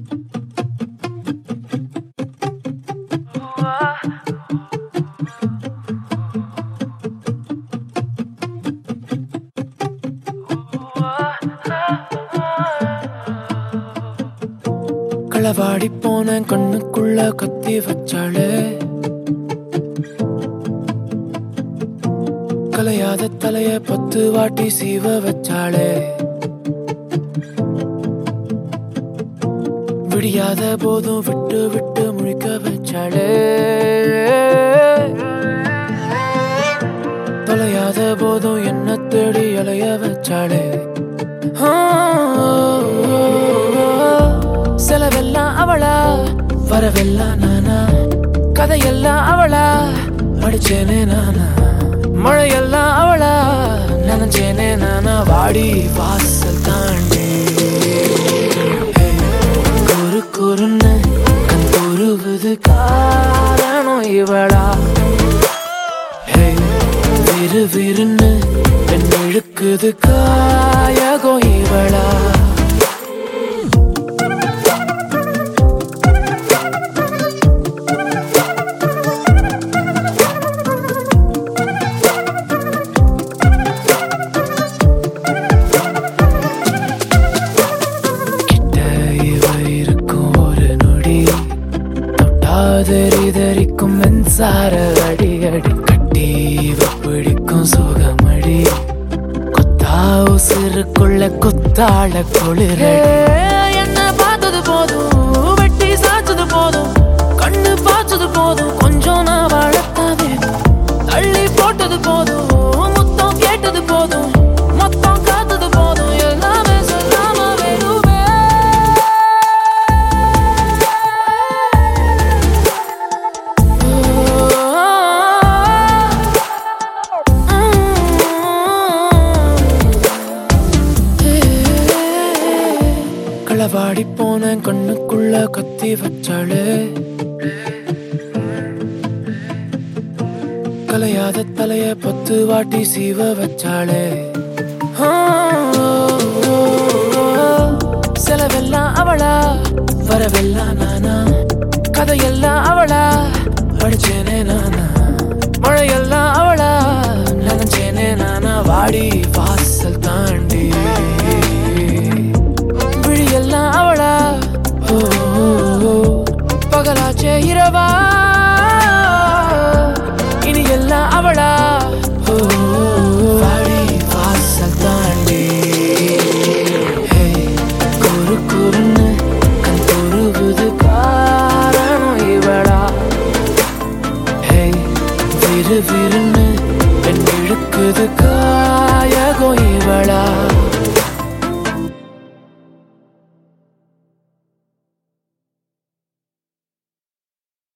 களவாடி போன கண்ணுக்குள்ள கத்தி வச்சாளே கலையாத தலைய பத்து வாட்டி சீவ வச்சாளே விடியாத போதும் விட்டு விட்டு முழிக்க வச்சாளே தொலையாத போதும் என்ன தேடி அலைய வச்சாளே ஆ, செலவெல்லாம் அவளா வரவெல்லாம் நானா கதையெல்லாம் அவளா படிச்சேனே நானா மழையெல்லாம் அவளா நினைச்சேனே நானா வாடி வாசல் தாண்டி ஹே, குறு குறுன்னு கண் துருவுது காரணம் இவளா ஹே, விறு விறுன்னு பெண் இழுக்குது காயகம் இவளா கிட்ட இவ இருக்கும் ஒரு நொடி தொட்டாதெறிதறிக்கும் மின்சார அடிகடி கட்டி இவ பிடிக்கும் சுகமடி கொத்தா உசிருக்குள்ள குத்தாள குளிர என்ன பார்த்தது போதும் வெட்டி சாச்சது போதும் கண்ணு பாய்ச்சது போதும் கொஞ்சம் நான் வாழத்தான் வேணும் தள்ளி போட்டது போதும் முத்தம் கேட்டது போதும் மொத்தம் காத்தது போதும் எல்லாமே சொல்லாம வேணுமே களவாடி போன கண்ணுக்குள்ள கத்தி வச்சாளே கலையாத தலைய பத்து வாட்டி சீவ வச்சாளே ஆ, செலவெல்லாம் அவளா வரவெல்லாம் நானா கதையெல்லாம் அவளா படிச்சேனே நானா மழையெல்லாம் அவளா நினைச்சேனே நானா வாடி வாசல் தாண்டி விழியெல்லாம் அவளா ஓ, ஓ, ஓ, பகலாச்சே இரவா இனி எல்லாம் அவளா ஓ, ஓ, ஓ, வாடி வாசல் தாண்டி ஹே, குறு குறுன்னு கண் துருவுது காரணம் இவளா ஹே விறு விறுன்னு பெண் இழுக்குது